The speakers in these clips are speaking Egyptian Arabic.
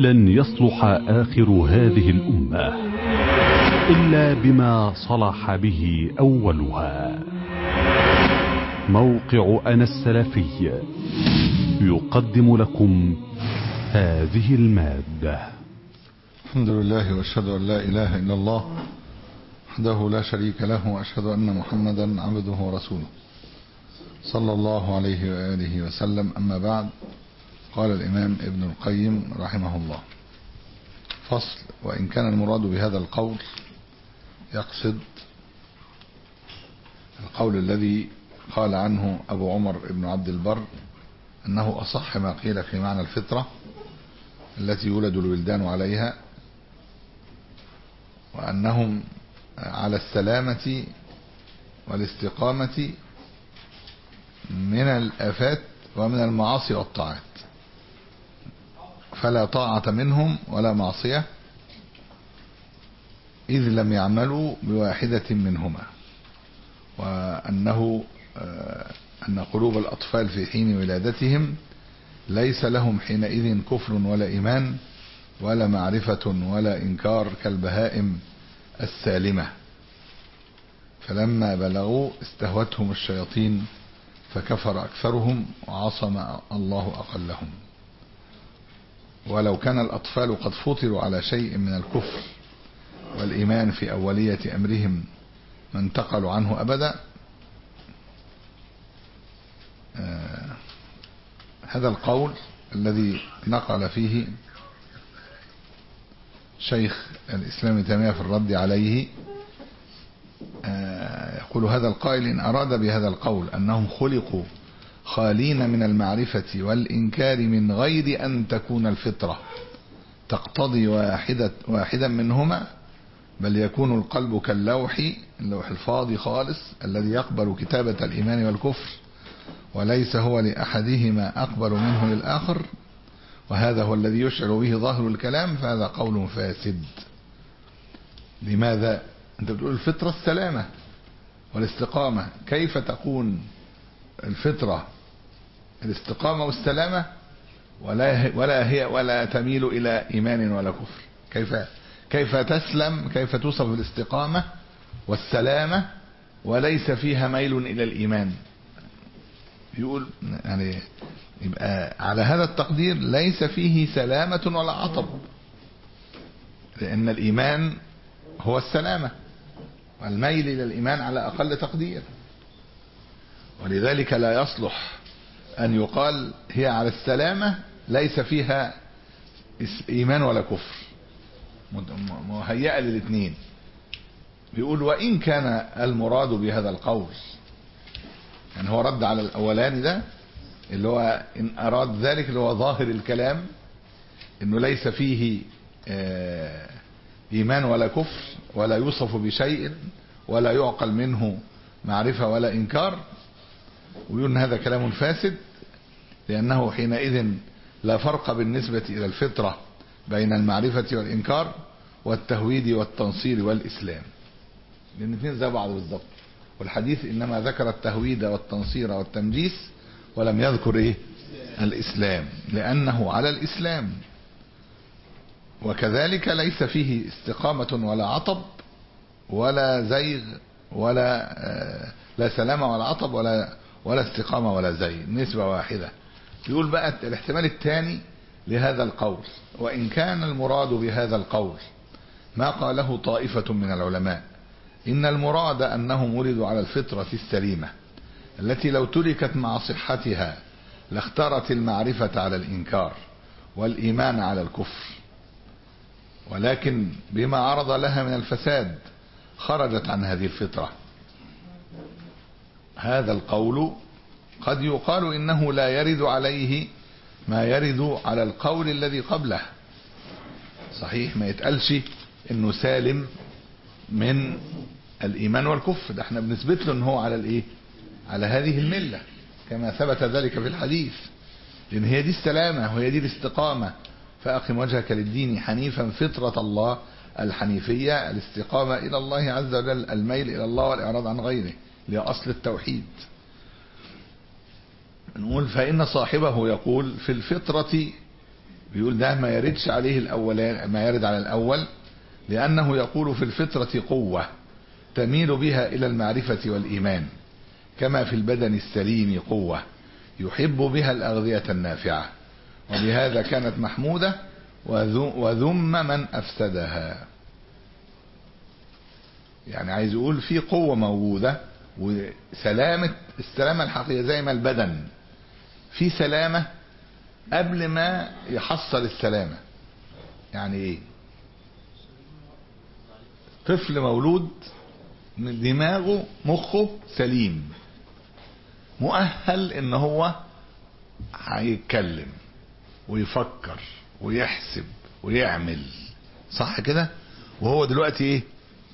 لن يصلح آخر هذه الأمة إلا بما صلح به أولها موقع أنا السلفي يقدم لكم هذه المادة الحمد لله واشهد ان لا اله الا الله وحده لا شريك له واشهد ان محمدا عبده ورسوله صلى الله عليه واله وسلم اما بعد قال الامام ابن القيم رحمه الله فصل وان كان المراد بهذا القول يقصد القول الذي قال عنه ابو عمر بن عبد البر انه اصح ما قيل في معنى الفطره التي يولد الولدان عليها وأنهم على السلامة والاستقامة من الآفات ومن المعاصي والطاعات فلا طاعة منهم ولا معصية إذ لم يعملوا بواحدة منهما وأنه أن قلوب الأطفال في حين ولادتهم ليس لهم حينئذ كفر ولا إيمان ولا معرفة ولا إنكار كالبهائم السالمة فلما بلغوا استهوتهم الشياطين فكفر أكثرهم وعصم الله أقلهم ولو كان الأطفال قد فطروا على شيء من الكفر والإيمان في أولية أمرهم ما انتقلوا عنه أبدا آه هذا القول الذي نقل فيه شيخ الإسلام تيمية في الرد عليه يقول هذا القائل إن أراد بهذا القول أنهم خلقوا خالين من المعرفة والإنكار من غير أن تكون الفطرة تقتضي واحدة واحدا منهما بل يكون القلب كاللوح اللوح الفاضي خالص الذي يقبل كتابة الإيمان والكفر وليس هو لأحدهما أقبل منه للآخر وهذا هو الذي يشعر به ظاهر الكلام فهذا قول فاسد لماذا انت بتقول الفطرة السلامة والاستقامة كيف تكون الفطرة الاستقامة والسلامة ولا ولا هي ولا تميل إلى إيمان ولا كفر كيف كيف تسلم كيف توصف بالاستقامة والسلامة وليس فيها ميل إلى الإيمان يقول يعني يبقى على هذا التقدير ليس فيه سلامة ولا عطب لأن الإيمان هو السلامة والميل إلى الإيمان على أقل تقدير ولذلك لا يصلح أن يقال هي على السلامة ليس فيها إيمان ولا كفر مهيئة للاثنين بيقول وإن كان المراد بهذا القول يعني هو رد على الأولاني ده اللي هو إن أراد ذلك اللي هو ظاهر الكلام إنه ليس فيه إيمان ولا كفر ولا يوصف بشيء ولا يعقل منه معرفة ولا إنكار ويقول إن هذا كلام فاسد لأنه حينئذ لا فرق بالنسبة إلى الفطرة بين المعرفة والإنكار والتهويد والتنصير والإسلام لأن الاثنين زي بعض بالضبط والحديث إنما ذكر التهويد والتنصير والتمجيس ولم يذكر إيه الإسلام لأنه على الإسلام وكذلك ليس فيه استقامة ولا عطب ولا زيغ ولا لا سلامة ولا عطب ولا ولا استقامة ولا زيغ نسبة واحدة يقول بقى الاحتمال الثاني لهذا القول وإن كان المراد بهذا القول ما قاله طائفة من العلماء إن المراد أنهم ولدوا على الفطرة السليمة التي لو تركت مع صحتها لاخترت المعرفة على الإنكار والإيمان على الكفر ولكن بما عرض لها من الفساد خرجت عن هذه الفطرة هذا القول قد يقال إنه لا يرد عليه ما يرد على القول الذي قبله صحيح ما يتقالش انه سالم من الايمان والكفر ده احنا بنثبت له ان هو على الايه على هذه المله كما ثبت ذلك في الحديث لان هي دي السلامه وهي دي الاستقامه فاقم وجهك للدين حنيفا فطره الله الحنيفيه الاستقامه الى الله عز وجل الميل الى الله والاعراض عن غيره اللي اصل التوحيد نقول فان صاحبه يقول في الفطره بيقول ده ما يردش عليه الأول ما يرد على الأول لأنه يقول في الفطرة قوة تميل بها إلى المعرفة والإيمان كما في البدن السليم قوة يحب بها الأغذية النافعة وبهذا كانت محمودة وذم من أفسدها يعني عايز يقول في قوة موجودة وسلامة السلامة الحقيقية زي ما البدن في سلامة قبل ما يحصل السلامة يعني ايه طفل مولود من دماغه مخه سليم مؤهل ان هو هيتكلم ويفكر ويحسب ويعمل صح كده وهو دلوقتي ايه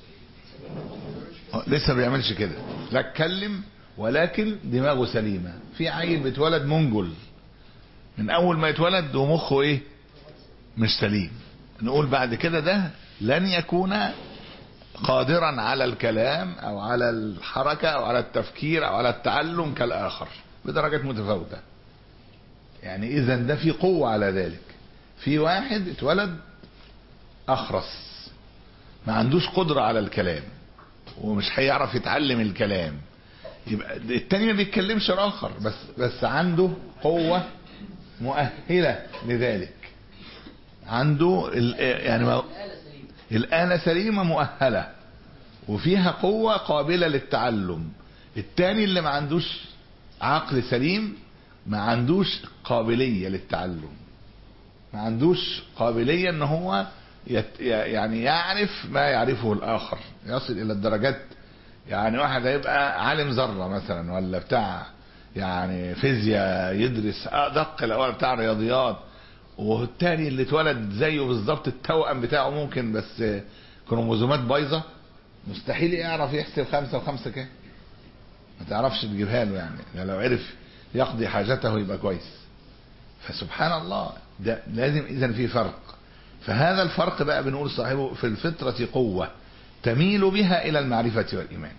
لسه ما بيعملش كده لا اتكلم ولكن دماغه سليمة في عيل بيتولد منجل من اول ما يتولد ومخه ايه مش سليم نقول بعد كده ده لن يكون قادرا على الكلام او على الحركة او على التفكير او على التعلم كالاخر بدرجات متفاوتة يعني اذا ده في قوة على ذلك في واحد اتولد اخرس ما عندوش قدرة على الكلام ومش هيعرف يتعلم الكلام يبقى التاني ما بيتكلمش الاخر بس بس عنده قوة مؤهلة لذلك عنده يعني ما الآلة سليمة مؤهلة وفيها قوة قابلة للتعلم التاني اللي ما عندوش عقل سليم ما عندوش قابلية للتعلم ما عندوش قابلية ان هو يت يعني يعرف ما يعرفه الآخر يصل إلى الدرجات يعني واحد هيبقى عالم ذرة مثلا ولا بتاع يعني فيزياء يدرس أدق الأول بتاع رياضيات والتاني اللي اتولد زيه بالظبط التوأم بتاعه ممكن بس كروموزومات بايظة مستحيل يعرف يحسب خمسة وخمسة كام ما تعرفش تجيبها له يعني لو عرف يقضي حاجته يبقى كويس فسبحان الله ده لازم اذا في فرق فهذا الفرق بقى بنقول صاحبه في الفطرة قوة تميل بها إلى المعرفة والإيمان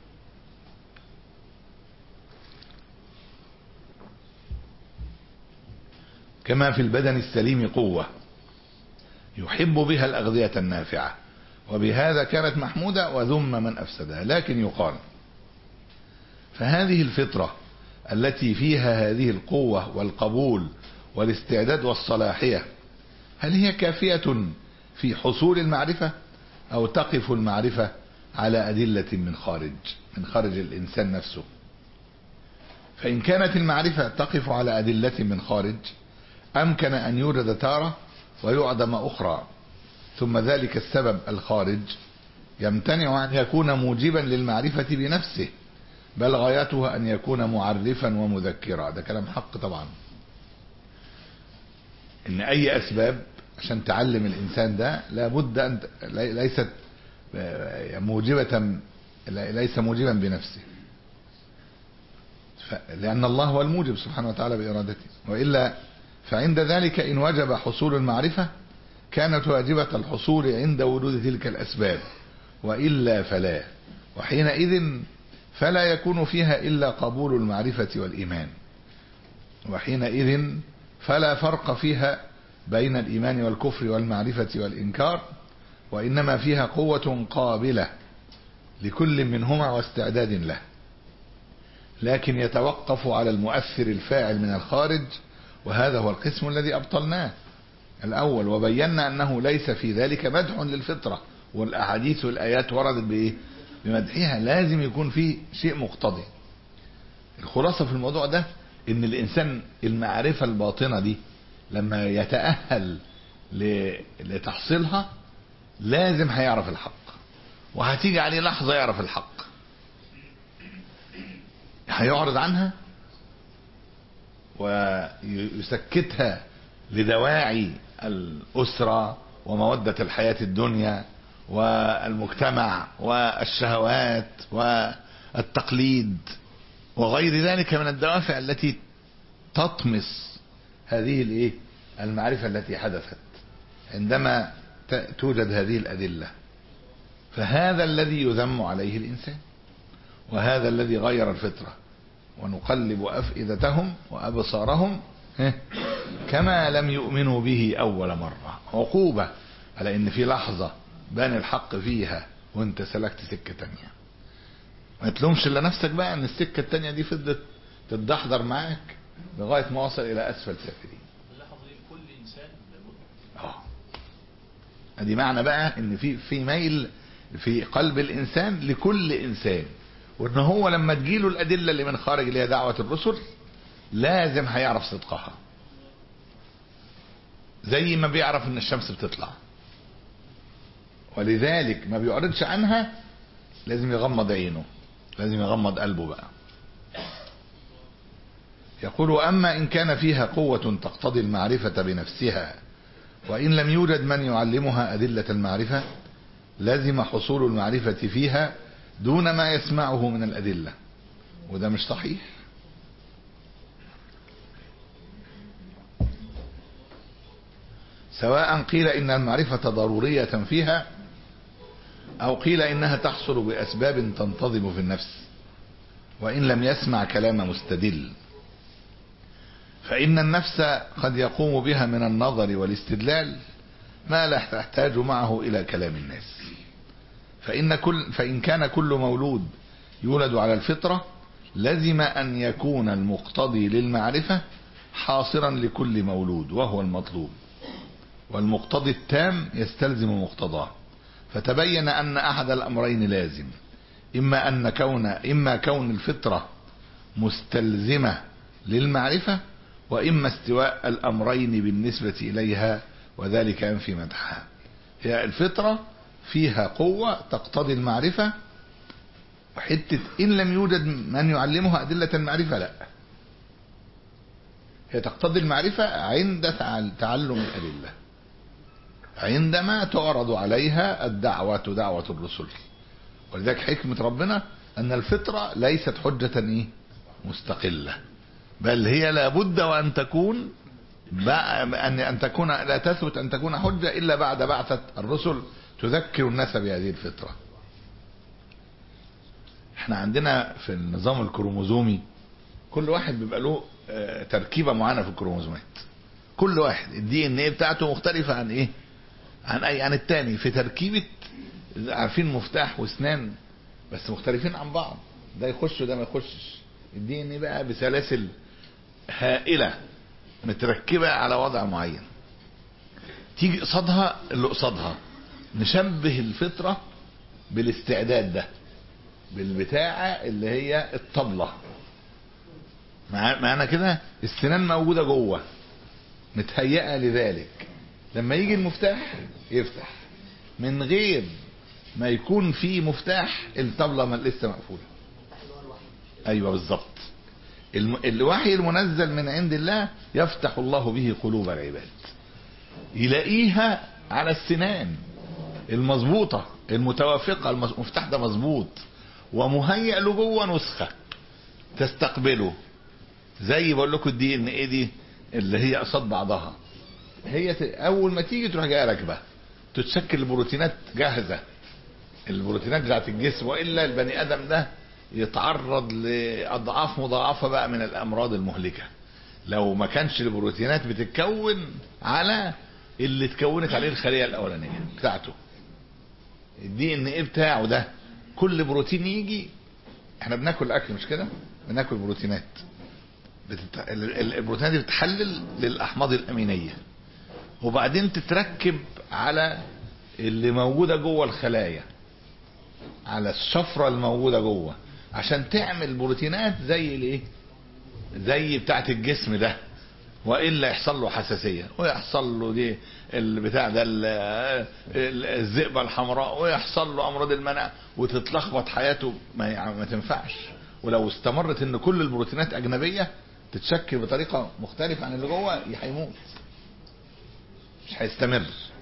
كما في البدن السليم قوة يحب بها الأغذية النافعة وبهذا كانت محمودة وذم من أفسدها لكن يقال فهذه الفطرة التي فيها هذه القوة والقبول والاستعداد والصلاحية هل هي كافية في حصول المعرفة أو تقف المعرفة على أدلة من خارج من خارج الإنسان نفسه فإن كانت المعرفة تقف على أدلة من خارج أمكن أن يوجد تارة ويعدم أخرى ثم ذلك السبب الخارج يمتنع أن يكون موجبا للمعرفة بنفسه بل غايته أن يكون معرفا ومذكرا ده كلام حق طبعا إن أي أسباب عشان تعلم الإنسان ده لابد أن ليست موجبة ليس موجبا بنفسه لأن الله هو الموجب سبحانه وتعالى بإرادته وإلا فعند ذلك إن وجب حصول المعرفة كانت واجبة الحصول عند وجود تلك الأسباب وإلا فلا وحينئذ فلا يكون فيها إلا قبول المعرفة والإيمان وحينئذ فلا فرق فيها بين الإيمان والكفر والمعرفة والإنكار وإنما فيها قوة قابلة لكل منهما واستعداد له لكن يتوقف على المؤثر الفاعل من الخارج وهذا هو القسم الذي أبطلناه الأول وبينا أنه ليس في ذلك مدح للفطرة والأحاديث والآيات وردت بإيه بمدحها لازم يكون في شيء مقتضي الخلاصة في الموضوع ده ان الانسان المعرفة الباطنة دي لما يتأهل لتحصيلها لازم هيعرف الحق وهتيجي عليه لحظة يعرف الحق هيعرض عنها ويسكتها لدواعي الأسرة ومودة الحياة الدنيا والمجتمع والشهوات والتقليد وغير ذلك من الدوافع التي تطمس هذه الايه المعرفة التي حدثت عندما توجد هذه الأدلة فهذا الذي يذم عليه الإنسان وهذا الذي غير الفطرة ونقلب أفئدتهم وأبصارهم كما لم يؤمنوا به أول مرة عقوبة على إن في لحظة بان الحق فيها وانت سلكت سكة تانية ما تلومش الا نفسك بقى ان السكة التانية دي فضلت تتدحضر معاك لغاية ما وصل الى اسفل سافلين اللحظة دي كل إنسان لابد اه ادي معنى بقى ان في في ميل في قلب الانسان لكل انسان وان هو لما تجيله الادله اللي من خارج اللي هي دعوه الرسل لازم هيعرف صدقها زي ما بيعرف ان الشمس بتطلع ولذلك ما بيعرضش عنها لازم يغمض عينه لازم يغمض قلبه بقى يقول واما ان كان فيها قوه تقتضي المعرفه بنفسها وإن لم يوجد من يعلمها أدلة المعرفة لازم حصول المعرفة فيها دون ما يسمعه من الأدلة وده مش صحيح سواء قيل إن المعرفة ضرورية فيها أو قيل إنها تحصل بأسباب تنتظم في النفس وإن لم يسمع كلام مستدل فإن النفس قد يقوم بها من النظر والاستدلال ما لا تحتاج معه إلى كلام الناس فإن, كل فإن كان كل مولود يولد على الفطرة لزم أن يكون المقتضي للمعرفة حاصرا لكل مولود وهو المطلوب والمقتضي التام يستلزم مقتضاه فتبين أن أحد الأمرين لازم إما أن كون إما كون الفطرة مستلزمة للمعرفة وإما استواء الأمرين بالنسبة إليها وذلك ينفي مدحها هي الفطرة فيها قوة تقتضي المعرفة وحتة إن لم يوجد من يعلمها أدلة المعرفة لا هي تقتضي المعرفة عند تعلم الأدلة عندما تعرض عليها الدعوة دعوة الرسل ولذلك حكمة ربنا أن الفطرة ليست حجة إيه؟ مستقلة بل هي لابد وان تكون ان ان تكون لا تثبت ان تكون حجه الا بعد بعثه الرسل تذكر الناس بهذه الفطره. احنا عندنا في النظام الكروموزومي كل واحد بيبقى له تركيبه معينه في الكروموزومات. كل واحد الدي ان ايه بتاعته مختلفه عن ايه؟ عن اي عن الثاني في تركيبه عارفين مفتاح واسنان بس مختلفين عن بعض ده يخش وده ما يخشش الدي ان بقى بسلاسل هائلة متركبة على وضع معين تيجي قصادها اللي قصادها نشبه الفطرة بالاستعداد ده بالبتاعة اللي هي الطبلة معانا كده السنان موجودة جوه متهيئة لذلك لما يجي المفتاح يفتح من غير ما يكون في مفتاح الطبلة ما لسه مقفولة ايوه بالظبط الوحي المنزل من عند الله يفتح الله به قلوب العباد يلاقيها على السنان المظبوطة المتوافقة المفتاح ده مظبوط ومهيئ له جوه نسخة تستقبله زي بقول لكم الدي ان ايه دي اللي هي قصاد بعضها هي اول ما تيجي تروح جايه راكبه تتشكل البروتينات جاهزه البروتينات بتاعت الجسم والا البني ادم ده يتعرض لاضعاف مضاعفه بقى من الامراض المهلكه لو ما كانش البروتينات بتتكون على اللي اتكونت عليه الخليه الاولانيه بتاعته الدي ان ايه بتاعه ده كل بروتين يجي احنا بناكل اكل مش كده بناكل بروتينات بتت... البروتينات دي بتحلل للاحماض الامينيه وبعدين تتركب على اللي موجوده جوه الخلايا على الشفره الموجوده جوه عشان تعمل بروتينات زي الايه زي بتاعه الجسم ده والا يحصل له حساسيه ويحصل له دي البتاع ده الذئبه الحمراء ويحصل له امراض المناعه وتتلخبط حياته ما, ما تنفعش ولو استمرت ان كل البروتينات اجنبيه تتشكل بطريقه مختلفه عن اللي جوه هيموت مش هيستمر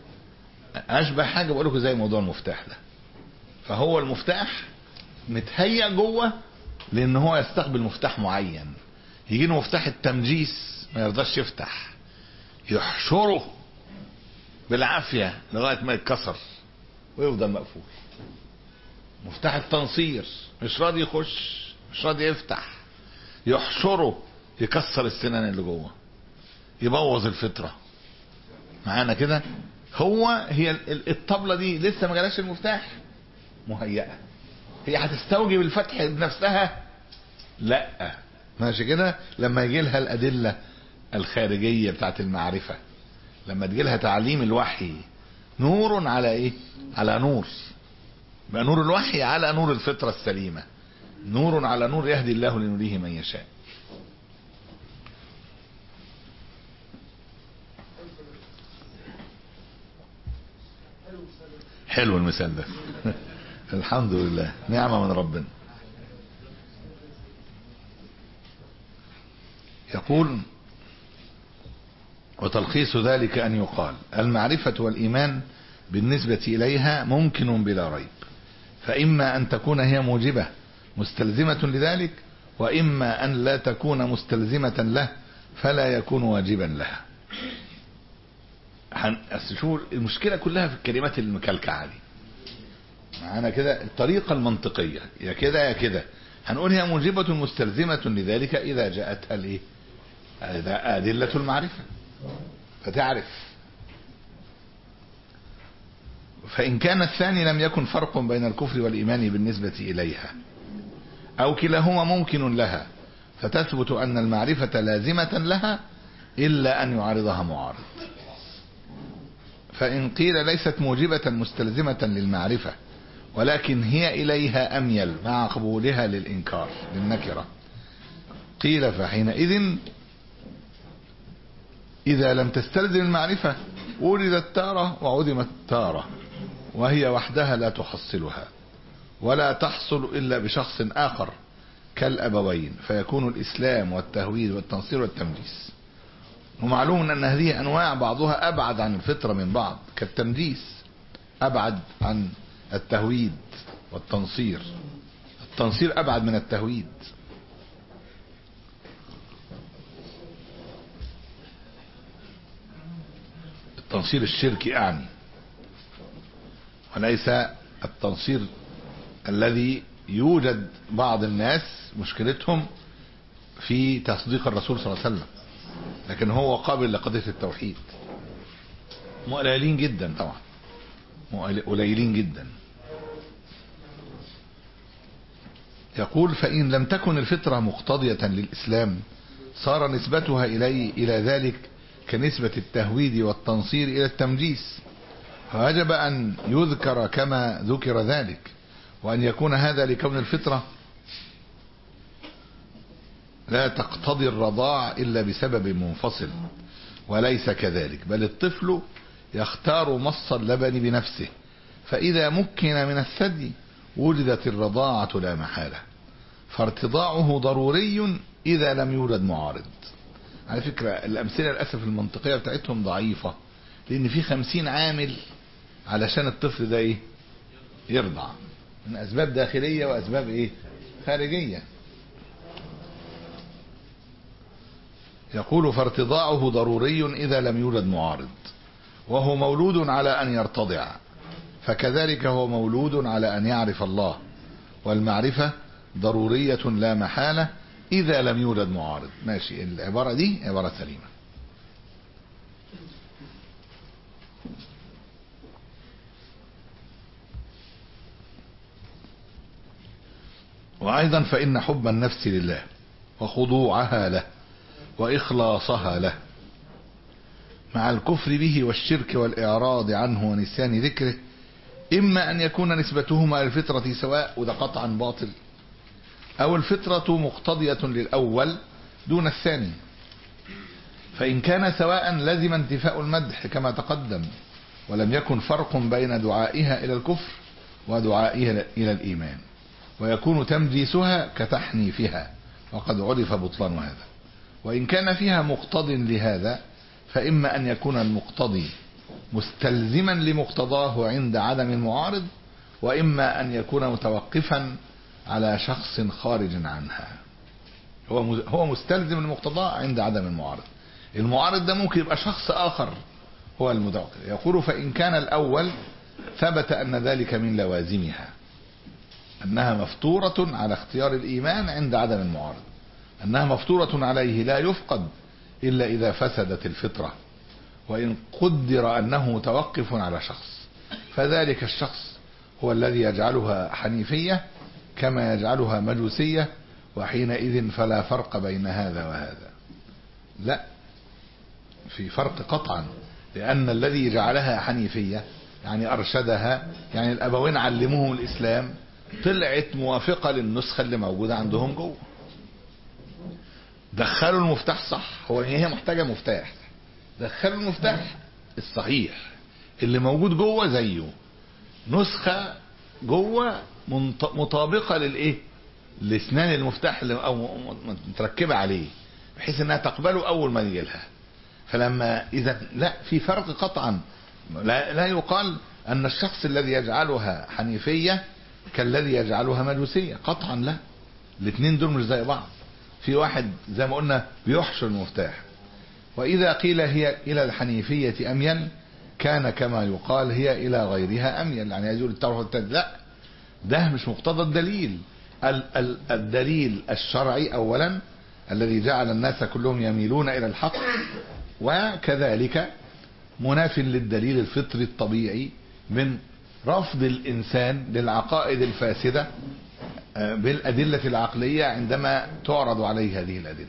اشبه حاجه بقول لكم زي موضوع المفتاح ده فهو المفتاح متهيأ جوه لان هو يستقبل مفتاح معين يجي له مفتاح التمجيس ما يرضاش يفتح يحشره بالعافيه لغايه ما يتكسر ويفضل مقفول مفتاح التنصير مش راضي يخش مش راضي يفتح يحشره يكسر السنان اللي جوه يبوظ الفطرة معانا كده هو هي ال- ال- الطبلة دي لسه ما جالهاش المفتاح مهيئة هي هتستوجب الفتح بنفسها لا ماشي كده لما يجي لها الأدلة الخارجية بتاعت المعرفة لما تجي لها تعليم الوحي نور على ايه على نور بقى نور الوحي على نور الفطرة السليمة نور على نور يهدي الله لنوريه من يشاء حلو المثال ده الحمد لله نعمة من ربنا يقول وتلخيص ذلك أن يقال المعرفة والإيمان بالنسبة إليها ممكن بلا ريب فإما أن تكون هي موجبة مستلزمة لذلك وإما أن لا تكون مستلزمة له فلا يكون واجبا لها هن- أصل شو المشكلة كلها في الكلمات المكلكعة دي معانا كده الطريقة المنطقية يا كده يا كده هنقول هي موجبة مستلزمة لذلك إذا جاءتها الإيه؟ إذا أدلة المعرفة فتعرف فإن كان الثاني لم يكن فرق بين الكفر والإيمان بالنسبة إليها أو كلاهما ممكن لها فتثبت أن المعرفة لازمة لها إلا أن يعارضها معارض فإن قيل ليست موجبة مستلزمة للمعرفة ولكن هي إليها أميل مع قبولها للإنكار للنكرة قيل فحينئذ إذا لم تستلزم المعرفة وردت تارة وعدمت تارة وهي وحدها لا تحصلها ولا تحصل إلا بشخص آخر كالأبوين فيكون الإسلام والتهويد والتنصير والتمجيس ومعلوم أن هذه أنواع بعضها أبعد عن الفطرة من بعض كالتمجيس أبعد عن التهويد والتنصير التنصير أبعد من التهويد التنصير الشركي أعني وليس التنصير الذي يوجد بعض الناس مشكلتهم في تصديق الرسول صلى الله عليه وسلم لكن هو قابل لقضية التوحيد قليلين جدا طبعا قليلين جدا يقول فإن لم تكن الفطرة مقتضية للإسلام صار نسبتها إليه إلى ذلك كنسبة التهويد والتنصير إلى التمجيس فوجب أن يذكر كما ذكر ذلك وأن يكون هذا لكون الفطرة لا تقتضي الرضاع إلا بسبب منفصل وليس كذلك بل الطفل يختار مص اللبن بنفسه فإذا مكن من الثدي وجدت الرضاعة لا محالة فارتضاعه ضروري إذا لم يولد معارض على فكرة الأمثلة للأسف المنطقية بتاعتهم ضعيفة لأن في خمسين عامل علشان الطفل ده إيه يرضع من أسباب داخلية وأسباب إيه خارجية يقول فارتضاعه ضروري إذا لم يولد معارض وهو مولود على أن يرتضع فكذلك هو مولود على أن يعرف الله والمعرفة ضرورية لا محالة إذا لم يولد معارض ماشي العبارة دي عبارة سليمة وأيضا فإن حب النفس لله وخضوعها له وإخلاصها له مع الكفر به والشرك والإعراض عنه ونسيان ذكره إما أن يكون نسبتهما للفطرة سواء وده قطعا باطل أو الفطرة مقتضية للأول دون الثاني فإن كان سواء لزم انتفاء المدح كما تقدم ولم يكن فرق بين دعائها إلى الكفر ودعائها إلى الإيمان ويكون تمجيسها كتحنيفها وقد عرف بطلان هذا وإن كان فيها مقتض لهذا فإما أن يكون المقتضي مستلزما لمقتضاه عند عدم المعارض وإما أن يكون متوقفا على شخص خارج عنها هو هو مستلزم لمقتضاه عند عدم المعارض المعارض ده ممكن يبقى شخص آخر هو المتوقف يقول فإن كان الأول ثبت أن ذلك من لوازمها أنها مفطورة على اختيار الإيمان عند عدم المعارض أنها مفطورة عليه لا يفقد إلا إذا فسدت الفطرة وإن قدر أنه متوقف على شخص فذلك الشخص هو الذي يجعلها حنيفية كما يجعلها مجوسية وحينئذ فلا فرق بين هذا وهذا لا في فرق قطعا لأن الذي جعلها حنيفية يعني أرشدها يعني الأبوين علموهم الإسلام طلعت موافقة للنسخة اللي موجودة عندهم جوه دخلوا المفتاح صح هو هي محتاجة مفتاح دخلوا المفتاح الصحيح اللي موجود جوه زيه نسخة جوه منط- مطابقة للايه لاسنان المفتاح اللي او متركبة عليه بحيث انها تقبله اول ما يجي لها فلما اذا لا في فرق قطعا لا, لا يقال ان الشخص الذي يجعلها حنيفية كالذي يجعلها مجوسية قطعا لا الاثنين دول مش زي بعض في واحد زي ما قلنا بيحشر المفتاح وإذا قيل هي إلى الحنيفية أميل كان كما يقال هي إلى غيرها أميل يعني يقول التوحيد والتد- لا ده مش مقتضى الدليل ال ال الدليل الشرعي أولا الذي جعل الناس كلهم يميلون إلى الحق وكذلك مناف للدليل الفطري الطبيعي من رفض الإنسان للعقائد الفاسدة آه، بالأدلة العقلية عندما تعرض عليه هذه الأدلة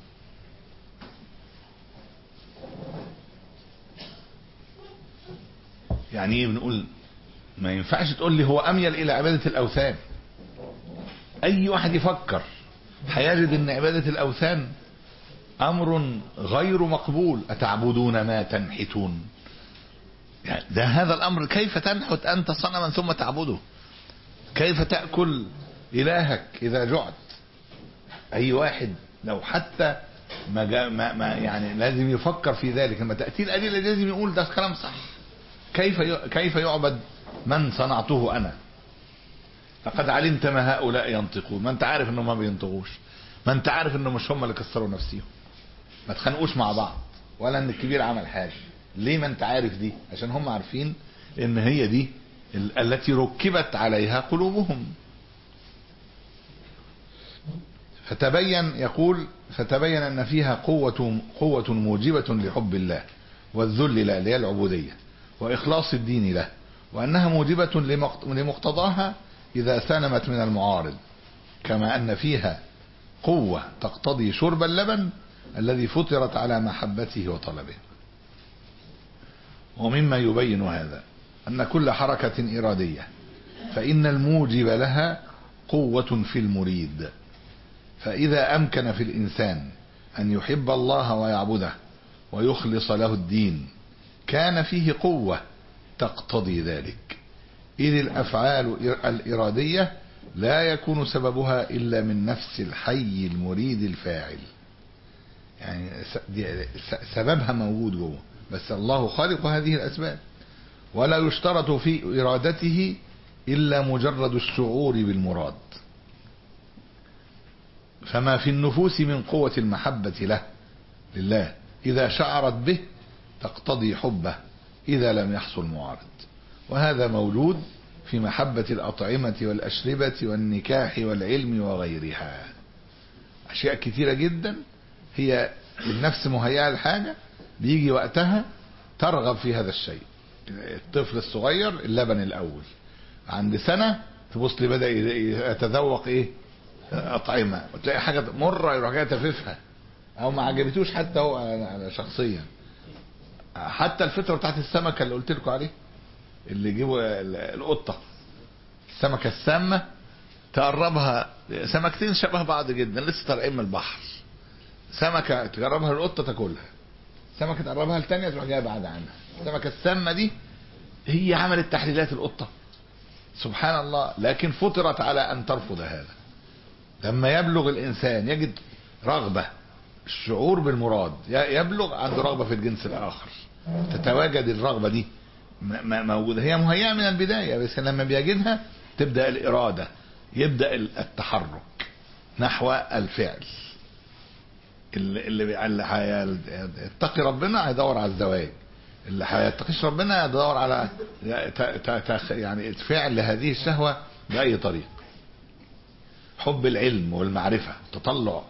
يعني ايه بنقول ما ينفعش تقول لي هو اميل الى عبادة الاوثان اي واحد يفكر هيجد ان عبادة الاوثان امر غير مقبول اتعبدون ما تنحتون يعني ده هذا الامر كيف تنحت انت صنما ثم تعبده كيف تأكل الهك اذا جعت اي واحد لو حتى ما, جا ما, ما يعني لازم يفكر في ذلك لما تأتي الأدلة لازم يقول ده كلام صح كيف ي- كيف يعبد من صنعته انا لقد علمت ما هؤلاء ينطقون ما انت عارف انهم ما بينطقوش ما انت عارف انهم مش هم اللي كسروا نفسهم ما تخانقوش مع بعض ولا ان الكبير عمل حاجه ليه ما انت عارف دي عشان هم عارفين ان هي دي ال- التي ركبت عليها قلوبهم فتبين يقول فتبين ان فيها قوة قوة موجبة لحب الله والذل له اللي هي العبودية واخلاص الدين له وانها موجبة لمقت- لمقتضاها اذا سلمت من المعارض كما ان فيها قوة تقتضي شرب اللبن الذي فطرت على محبته وطلبه ومما يبين هذا أن كل حركة إرادية فإن الموجب لها قوة في المريد فإذا أمكن في الإنسان أن يحب الله ويعبده ويخلص له الدين كان فيه قوة تقتضي ذلك إذ الأفعال الإرادية لا يكون سببها إلا من نفس الحي المريد الفاعل يعني س- دي- س- سببها موجود جوه بس الله خالق هذه الأسباب ولا يشترط في إرادته إلا مجرد الشعور بالمراد فما في النفوس من قوة المحبة له لله إذا شعرت به تقتضي حبه إذا لم يحصل معارض وهذا موجود في محبة الأطعمة والأشربة والنكاح والعلم وغيرها أشياء كثيرة جدا هي النفس مهيئة لحاجة بيجي وقتها ترغب في هذا الشيء الطفل الصغير اللبن الأول عند سنة تبص لي بدأ يتذوق إيه أطعمة وتلاقي حاجة مرة يروح جاي تففها أو ما عجبتوش حتى هو أنا شخصيا حتى الفطرة بتاعت السمكة اللي قلت لكم عليه اللي يجيبوا ال- القطة السمكة السامة تقربها سمكتين شبه بعض جدا لسه طالعين من البحر سمكة تقربها القطة تاكلها سمكة تقربها التانية تروح جاية بعد عنها السمكة السامة دي هي عملت تحليلات القطة سبحان الله لكن فطرت على أن ترفض هذا لما يبلغ الإنسان يجد رغبة الشعور بالمراد ي- يبلغ عنده رغبة في الجنس الآخر تتواجد الرغبة دي م- م- موجودة هي مهيئة من البداية بس لما بيجدها تبدأ الإرادة يبدأ ال- التحرك نحو الفعل اللي اللي بي- اللي هيتقي ربنا هيدور على الزواج اللي هيتقيش ربنا يدور على ت- ت- ت- يعني فعل هذه الشهوة بأي طريق حب العلم والمعرفة تطلع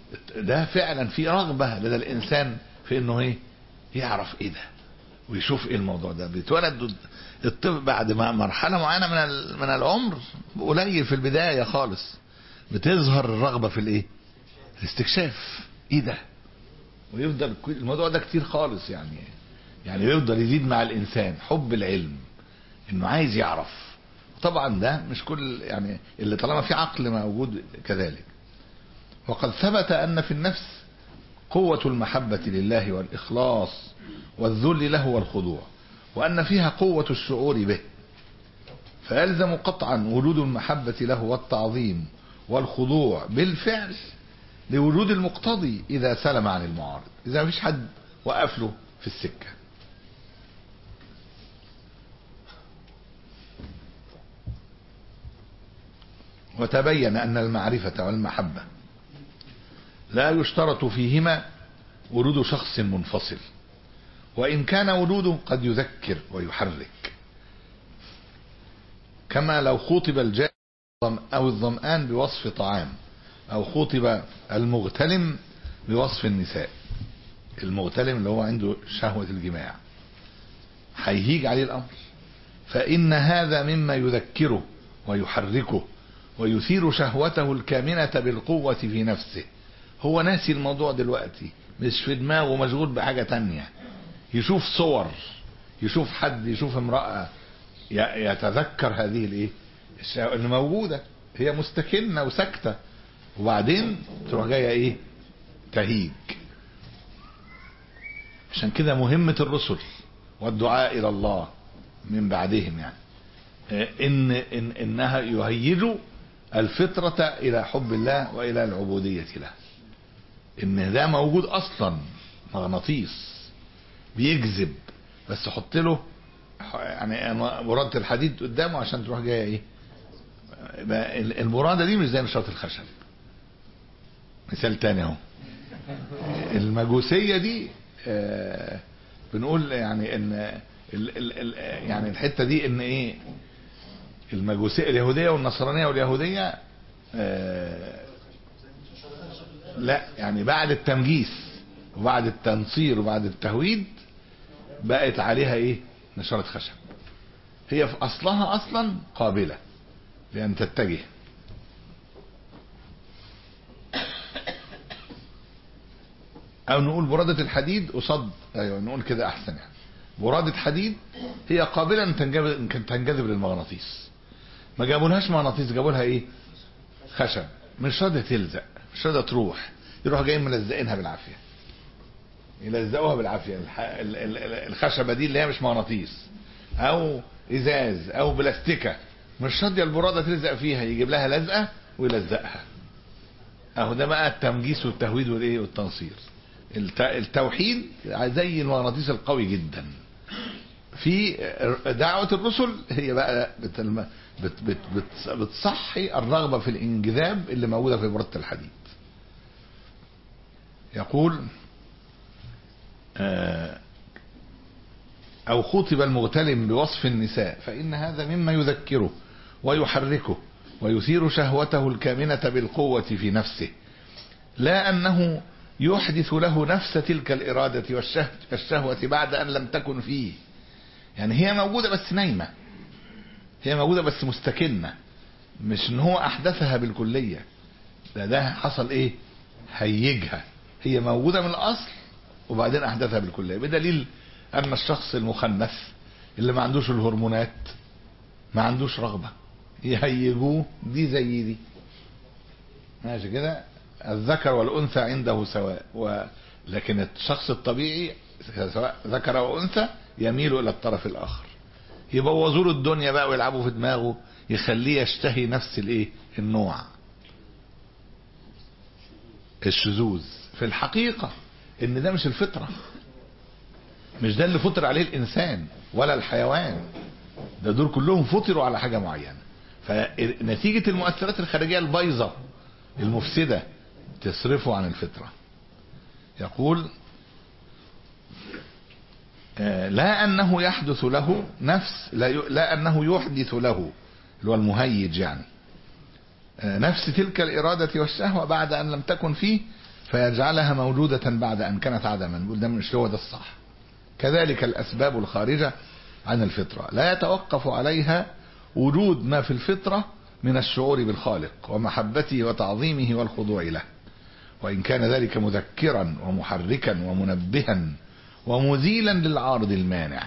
ده فعلا في رغبة لدى الإنسان في إنه إيه يعرف إيه ده ويشوف إيه الموضوع ده بيتولد الطفل بعد ما مرحلة معينة من ال- من العمر قليل في البداية خالص بتظهر الرغبة في الإيه الاستكشاف إيه ده ويفضل كل- الموضوع ده كتير خالص يعني يعني يفضل يزيد مع الإنسان حب العلم إنه عايز يعرف طبعا ده مش كل يعني اللي طالما في عقل موجود كذلك وقد ثبت أن في النفس قوة المحبة لله والإخلاص والذل له والخضوع وأن فيها قوة الشعور به فيلزم قطعا وجود المحبة له والتعظيم والخضوع بالفعل لوجود المقتضي إذا سلم عن المعارض إذا مفيش حد وقف له في السكة وتبين أن المعرفة والمحبة لا يشترط فيهما ورود شخص منفصل وإن كان وجوده قد يذكر ويحرك كما لو خوطب الجائع أو الظمآن بوصف طعام أو خوطب المغتلم بوصف النساء المغتلم اللي هو عنده شهوة الجماع هيهيج عليه الأمر فإن هذا مما يذكره ويحركه ويثير شهوته الكامنة بالقوة في نفسه هو ناسي الموضوع دلوقتي مش في دماغه مشغول بحاجة تانية يشوف صور يشوف حد يشوف امرأة ي- يتذكر هذه الايه الشهوة اللي موجودة هي مستكنة وساكتة وبعدين تروح جاية ايه تهيج عشان كده مهمة الرسل والدعاء إلى الله من بعدهم يعني إن, إن إنها يهيجوا الفطرة إلى حب الله وإلى العبودية له إن ده موجود أصلا مغناطيس بيجذب بس حط له يعني مرادة الحديد قدامه عشان تروح جاية إيه يبقى المرادة دي مش زي نشاط الخشب مثال تاني اهو المجوسية دي آه بنقول يعني ان ال ال ال يعني الحتة دي ان ايه المجوسية اليهودية والنصرانية واليهودية آه لا يعني بعد التمجيس وبعد التنصير وبعد التهويد بقت عليها ايه نشارة خشب هي في اصلها اصلا قابلة لان تتجه او نقول برادة الحديد قصاد ايوه نقول كده احسن يعني برادة حديد هي قابلة ان تنجذب ان تنجذب للمغناطيس ما جابولهاش مغناطيس جابوا لها ايه خشب مش راضيه تلزق مش راضيه تروح يروحوا جايين ملزقينها بالعافيه يلزقوها بالعافيه الح... ال- ال- ال- الخشبه دي اللي هي مش مغناطيس او ازاز او بلاستيكه مش راضيه البراده تلزق فيها يجيب لها لزقه ويلزقها اهو ده بقى التمجيس والتهويد والايه والتنصير الت... التوحيد زي المغناطيس القوي جدا في دعوة الرسل هي بقى بت... بت... بت... بت... بتصحي الرغبة في الانجذاب اللي موجودة في برادة الحديد يقول آه، أو خطب المغتلم بوصف النساء فإن هذا مما يذكره ويحركه ويثير شهوته الكامنة بالقوة في نفسه لا أنه يحدث له نفس تلك الإرادة والشه- والشهوة بعد أن لم تكن فيه يعني هي موجودة بس نايمة هي موجودة بس مستكنة مش ان هو احدثها بالكلية ده ده حصل ايه هيجها هي موجودة من الاصل وبعدين احدثها بالكلية بدليل ان الشخص المخنث اللي ما عندوش الهرمونات ما عندوش رغبة يهيجوه دي زي دي ماشي كده الذكر والانثى عنده سواء و... لكن الشخص الطبيعي سواء ذكر او انثى يميل الى الطرف الاخر يبوظوا له الدنيا بقى ويلعبوا في دماغه يخليه يشتهي نفس الايه النوع الشذوذ في الحقيقة ان ده مش الفطرة مش ده اللي فطر عليه الانسان ولا الحيوان ده دول كلهم فطروا على حاجة معينة فنتيجة المؤثرات الخارجية البايظة المفسدة تصرفه عن الفطرة يقول آه، لا أنه يحدث له نفس لا, ي- لا أنه يحدث له اللي هو المهيج يعني آه، نفس تلك الإرادة والشهوة بعد أن لم تكن فيه فيجعلها موجودة بعد أن كانت عدما نقول ده مش هو ده الصح كذلك الأسباب الخارجة عن الفطرة لا يتوقف عليها وجود ما في الفطرة من الشعور بالخالق ومحبته وتعظيمه والخضوع له وإن كان ذلك مذكرا ومحركا ومنبها ومزيلا للعارض المانع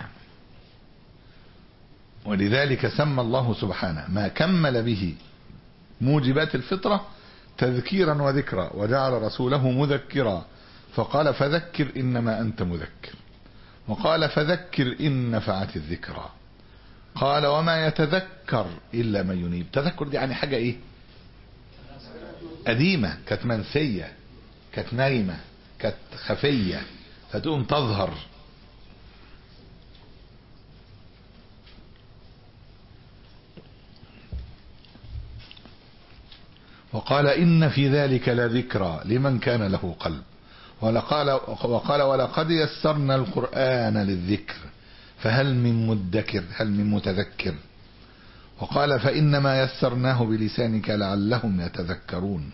ولذلك سمى الله سبحانه ما كمل به موجبات الفطرة تذكيرا وذكرا وجعل رسوله مذكرا فقال فذكر إنما أنت مذكر وقال فذكر إن نفعت الذكرى قال وما يتذكر إلا من ينيب تذكر دي يعني حاجة إيه قديمة كانت منسية كانت نايمة كانت خفية فتقوم تظهر وقال إن في ذلك لذكرى لمن كان له قلب ولقال وقال ولقد يسرنا القرآن للذكر فهل من مدكر هل من متذكر وقال فإنما يسرناه بلسانك لعلهم يتذكرون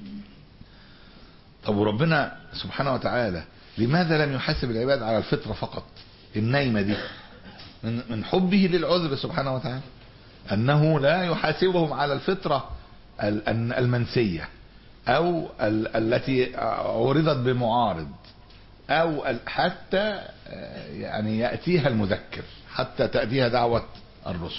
طب وربنا سبحانه وتعالى لماذا لم يحاسب العباد على الفطرة فقط النايمة دي من من حبه للعذر سبحانه وتعالى أنه لا يحاسبهم على الفطرة ال- ال- المنسية أو ال- التي عرضت بمعارض أو ال- حتى آه، يعني يأتيها المذكر حتى تأتيها دعوة الرسل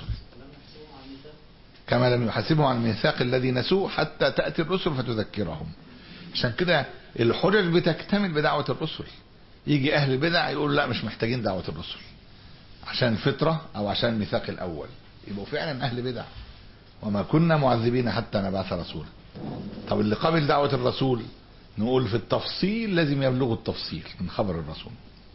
كما لم يحاسبهم عن الميثاق الذي نسوه حتى تأتي الرسل فتذكرهم عشان كده الحجج بتكتمل بدعوة الرسل يجي أهل البدع يقول لا مش محتاجين دعوة الرسل عشان الفطرة أو عشان الميثاق الأول يبقوا فعلا أهل بدع وما كنا معذبين حتى نبعث رسولا طب اللي قبل دعوة الرسول نقول في التفصيل لازم يبلغوا التفصيل من خبر الرسول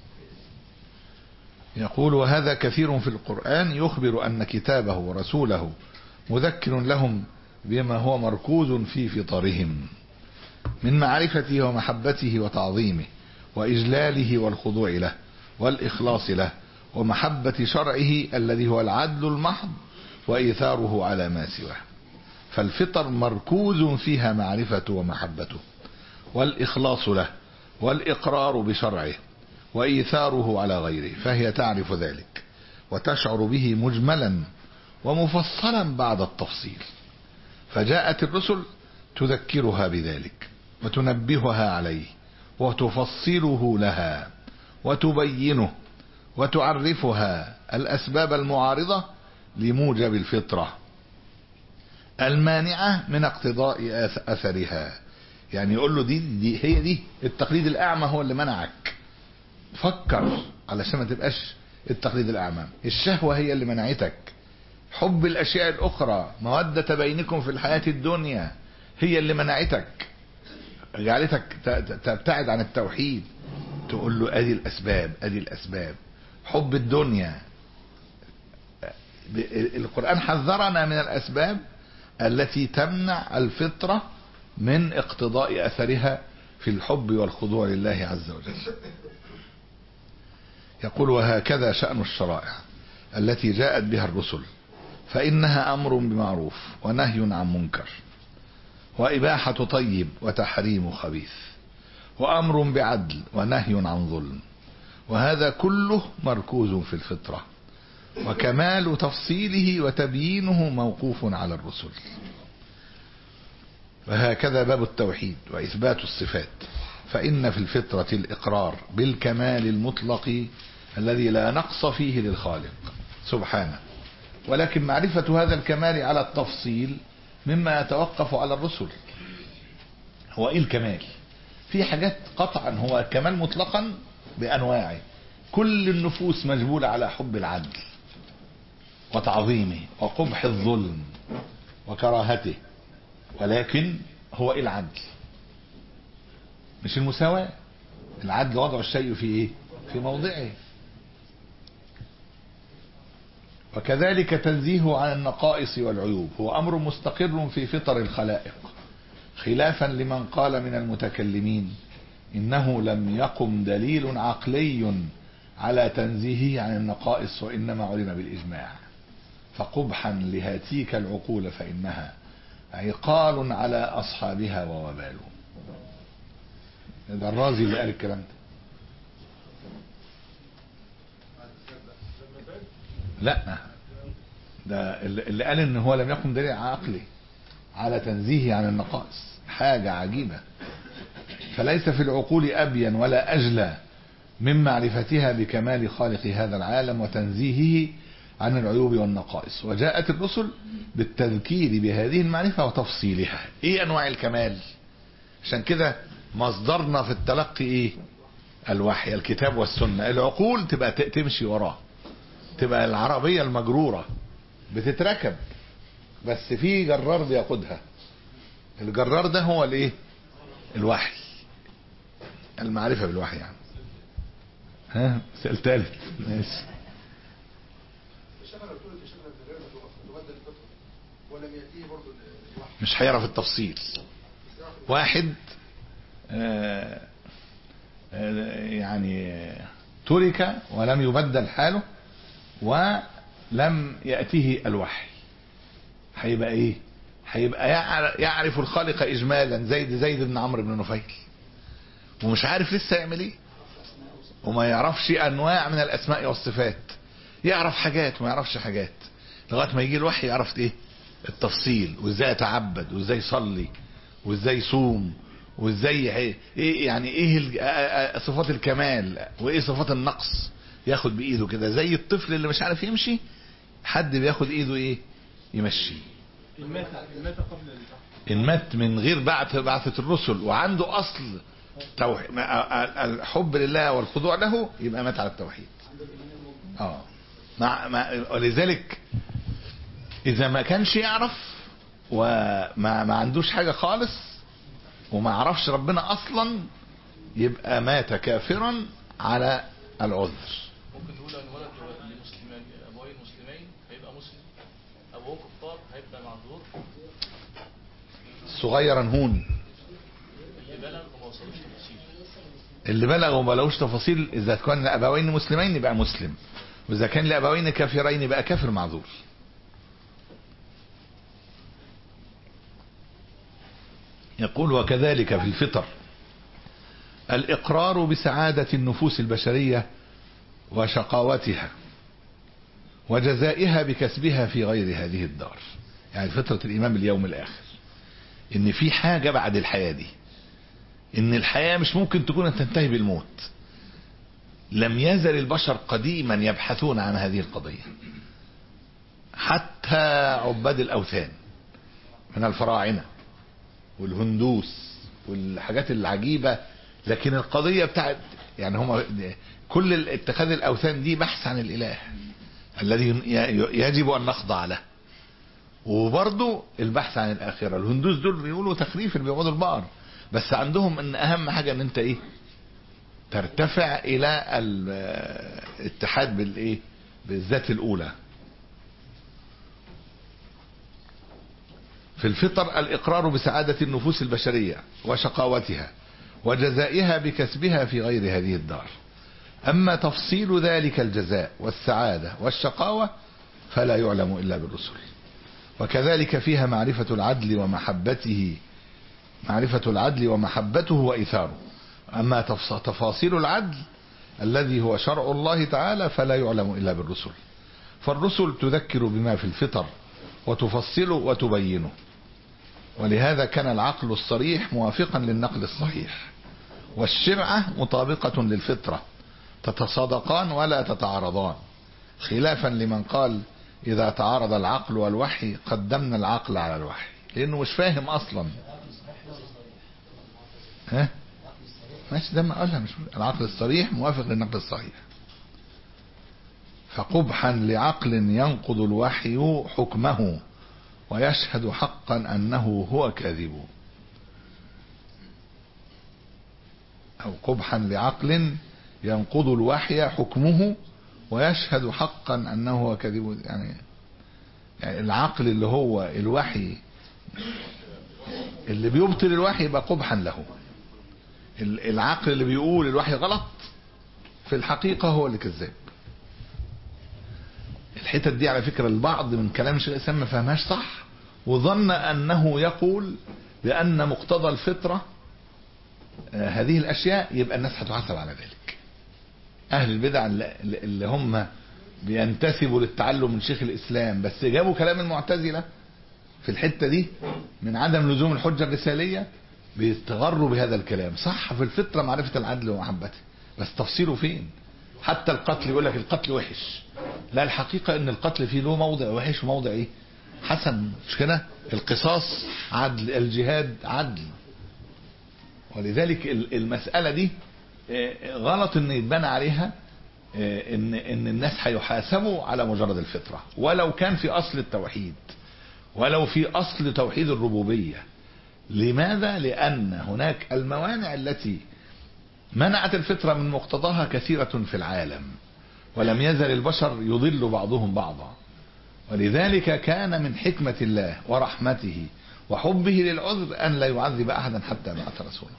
يقول وهذا كثير في القرآن يخبر أن كتابه ورسوله مذكر لهم بما هو مركوز في فطرهم من معرفته ومحبته وتعظيمه وإجلاله والخضوع له والإخلاص له ومحبة شرعه الذي هو العدل المحض وإيثاره على ما سواه فالفطر مركوز فيها معرفته ومحبته والإخلاص له والإقرار بشرعه وإيثاره على غيره فهي تعرف ذلك وتشعر به مجملا ومفصلا بعد التفصيل فجاءت الرسل تذكرها بذلك وتنبهها عليه وتفصله لها وتبينه وتعرفها الأسباب المعارضة لموجب الفطرة المانعة من اقتضاء أث- أثرها يعني يقول له دي, دي هي دي التقليد الأعمى هو اللي منعك فكر علشان ما تبقاش التقليد الأعمى الشهوة هي اللي منعتك حب الأشياء الأخرى مودة بينكم في الحياة الدنيا هي اللي منعتك جعلتك ت- ت- تبتعد عن التوحيد تقول له ادي الاسباب ادي الاسباب حب الدنيا ب- القرآن حذرنا من الاسباب التي تمنع الفطرة من اقتضاء اثرها في الحب والخضوع لله عز وجل يقول وهكذا شأن الشرائع التي جاءت بها الرسل فإنها أمر بمعروف ونهي عن منكر وإباحة طيب وتحريم خبيث وأمر بعدل ونهي عن ظلم وهذا كله مركوز في الفطرة وكمال تفصيله وتبيينه موقوف على الرسل وهكذا باب التوحيد وإثبات الصفات فإن في الفطرة الإقرار بالكمال المطلق الذي لا نقص فيه للخالق سبحانه ولكن معرفة هذا الكمال على التفصيل مما يتوقف على الرسل هو ايه الكمال في حاجات قطعا هو كمال مطلقا بانواعه كل النفوس مجبولة على حب العدل وتعظيمه وقبح الظلم وكراهته ولكن هو ايه العدل مش المساواة العدل وضع الشيء في ايه في موضعه وكذلك تنزيهه عن النقائص والعيوب هو أمر مستقر في فطر الخلائق خلافا لمن قال من المتكلمين إنه لم يقم دليل عقلي على تنزيهه عن النقائص وإنما علم بالإجماع فقبحا لهاتيك العقول فإنها عقال على أصحابها ووبال ده الرازي اللي قال الكلام ده لا ده اللي اللي قال ان هو لم يقم دليل عقلي على تنزيهه عن النقائص حاجة عجيبة فليس في العقول أبين ولا أجلى من معرفتها بكمال خالق هذا العالم وتنزيهه عن العيوب والنقائص وجاءت الرسل بالتذكير بهذه المعرفة وتفصيلها ايه انواع الكمال عشان كده مصدرنا في التلقي ايه الوحي الكتاب والسنة العقول تبقى ت- تمشي وراه تبقى العربية المجرورة بتتركب بس في جرار بيقودها الجرار ده هو الايه الوحي المعرفة بالوحي يعني ها سؤال ثالث ماشي الشغله بتقول الشغله الذريه تبدل الفطره ولم ياتيه برضه الوحي مش هيعرف التفصيل واحد آه، آه، يعني آه، ترك ولم يبدل حاله ولم يأتيه الوحي هيبقى ايه هيبقى يعر- يعرف الخالق اجمالا زيد زيد بن عمرو بن نفيل ومش عارف لسه يعمل ايه وما يعرفش انواع من الاسماء والصفات يعرف حاجات وما يعرفش حاجات لغايه ما يجي الوحي يعرف ايه التفصيل وازاي يتعبد وازاي يصلي وازاي يصوم وازاي ايه إيه يعني ايه ال- آ- آ- صفات الكمال وايه صفات النقص ياخد بايده كده زي الطفل اللي مش عارف يمشي حد بياخد ايده ايه يمشي المات المات قبل البحث ان مات من غير بعث بعثة الرسل وعنده اصل توحيد الحب لله والخضوع له يبقى مات على التوحيد اه مع مع ولذلك اذا ما كانش يعرف وما ما عندوش حاجة خالص وما عرفش ربنا اصلا يبقى مات كافرا على العذر ممكن نقول ان ولد لمسلمين ابوين مسلمين هيبقى مسلم ابوه كفار هيبقى معذور صغيرا هون اللي بلغ وما وصلوش للتفصيل اللي بلغ وما لهوش تفاصيل اذا كان لابوين مسلمين يبقى مسلم واذا كان لابوين كافرين يبقى كافر معذور يقول وكذلك في الفطر الاقرار بسعادة النفوس البشرية وشقاوتها وجزائها بكسبها في غير هذه الدار يعني فطرة الايمان باليوم الاخر ان في حاجة بعد الحياة دي ان الحياة مش ممكن تكون أن تنتهي بالموت لم يزل البشر قديما يبحثون عن هذه القضية حتى عباد الأوثان من الفراعنة والهندوس والحاجات العجيبة لكن القضية بتاعت يعني هم كل اتخاذ الأوثان دي بحث عن الإله الذي يجب أن نخضع له وبرضه البحث عن الآخرة الهندوس دول بيقولوا تخريف اللي بيعبدوا البقر بس عندهم ان اهم حاجة ان انت ايه ترتفع الى الاتحاد بالايه بالذات الاولى في الفطر الاقرار بسعادة النفوس البشرية وشقاوتها وجزائها بكسبها في غير هذه الدار اما تفصيل ذلك الجزاء والسعادة والشقاوة فلا يعلم الا بالرسل وكذلك فيها معرفة العدل ومحبته معرفة العدل ومحبته وإيثاره أما تفص- تفاصيل العدل الذي هو شرع الله تعالى فلا يعلم إلا بالرسل فالرسل تذكر بما في الفطر وتفصله وتبينه ولهذا كان العقل الصريح موافقا للنقل الصحيح والشرعة مطابقة للفطرة تتصادقان ولا تتعارضان خلافا لمن قال إذا تعارض العقل والوحي قدمنا العقل على الوحي لأنه مش فاهم أصلا ها ماشي ده ما قالها مش العقل الصريح موافق للنقل الصحيح فقبحا لعقل ينقض الوحي حكمه ويشهد حقا أنه هو كاذب أو قبحا لعقل ينقض الوحي حكمه ويشهد حقا أنه هو كاذب يعني, يعني العقل اللي هو الوحي اللي بيبطل الوحي يبقى قبحا له ال- العقل اللي بيقول الوحي غلط في الحقيقة هو اللي كذاب الحتت دي على فكرة البعض من كلام الشيخ الإسلام ما فهمهاش صح وظن أنه يقول بأن مقتضى الفطرة آه، هذه الاشياء يبقى الناس هتحاسب على ذلك اهل البدع اللي اللي هم بينتسبوا للتعلم من شيخ الاسلام بس جابوا كلام المعتزله في الحته دي من عدم لزوم الحجه الرساليه بيستغروا بهذا الكلام صح في الفطره معرفه العدل ومحبته بس تفصيله فين حتى القتل يقول لك القتل وحش لا الحقيقه ان القتل فيه له موضع وحش وموضع ايه حسن مش كده القصاص عدل الجهاد عدل ولذلك ال- المسألة دي آه، غلط ان يتبنى عليها آه، ان ان الناس هيحاسبوا على مجرد الفطرة ولو كان في اصل التوحيد ولو في اصل توحيد الربوبية لماذا لان هناك الموانع التي منعت الفطرة من مقتضاها كثيرة في العالم ولم يزل البشر يضل بعضهم بعضا ولذلك كان من حكمة الله ورحمته وحبه للعذر أن لا يعذب أحدا حتى بعث رسولا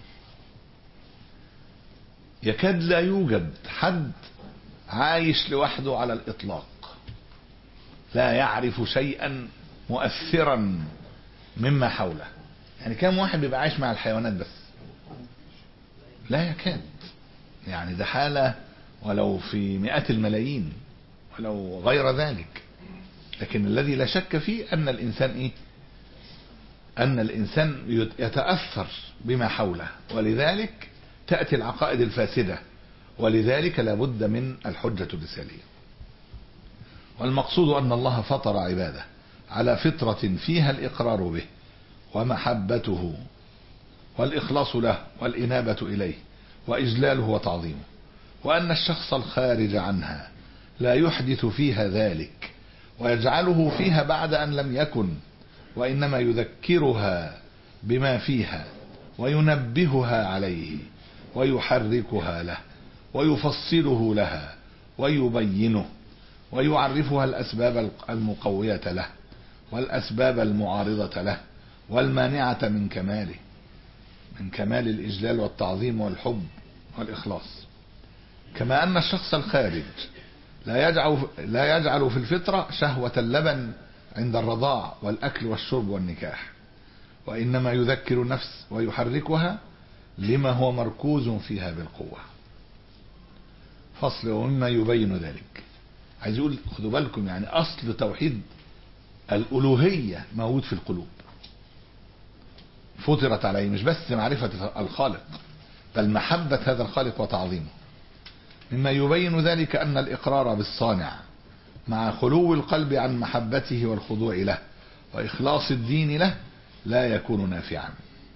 يكاد لا يوجد حد عايش لوحده على الإطلاق لا يعرف شيئا مؤثرا مما حوله يعني كم واحد بيبقى عايش مع الحيوانات بس لا يكاد يعني ده حالة ولو في مئات الملايين ولو غير ذلك لكن الذي لا شك فيه أن الإنسان إيه أن الإنسان يت- يتأثر بما حوله ولذلك تأتي العقائد الفاسدة ولذلك لابد من الحجة الرسالية والمقصود أن الله فطر عباده على فطرة فيها الإقرار به ومحبته والإخلاص له والإنابة إليه وإجلاله وتعظيمه وأن الشخص الخارج عنها لا يحدث فيها ذلك ويجعله فيها بعد أن لم يكن وإنما يذكرها بما فيها وينبهها عليه ويحركها له ويفصله لها ويبينه ويعرفها الأسباب المقوية له والأسباب المعارضة له والمانعة من كماله من كمال الإجلال والتعظيم والحب والإخلاص كما أن الشخص الخارج لا يجعل لا يجعل في الفطرة شهوة اللبن عند الرضاع والأكل والشرب والنكاح وإنما يذكر النفس ويحركها لما هو مركوز فيها بالقوة فصل ومما يبين ذلك عايز يقول خدوا بالكم يعني أصل توحيد الألوهية موجود في القلوب فطرت عليه مش بس معرفة الخالق بل محبة هذا الخالق وتعظيمه مما يبين ذلك أن الإقرار بالصانع مع خلو القلب عن محبته والخضوع له وإخلاص الدين له لا يكون نافعا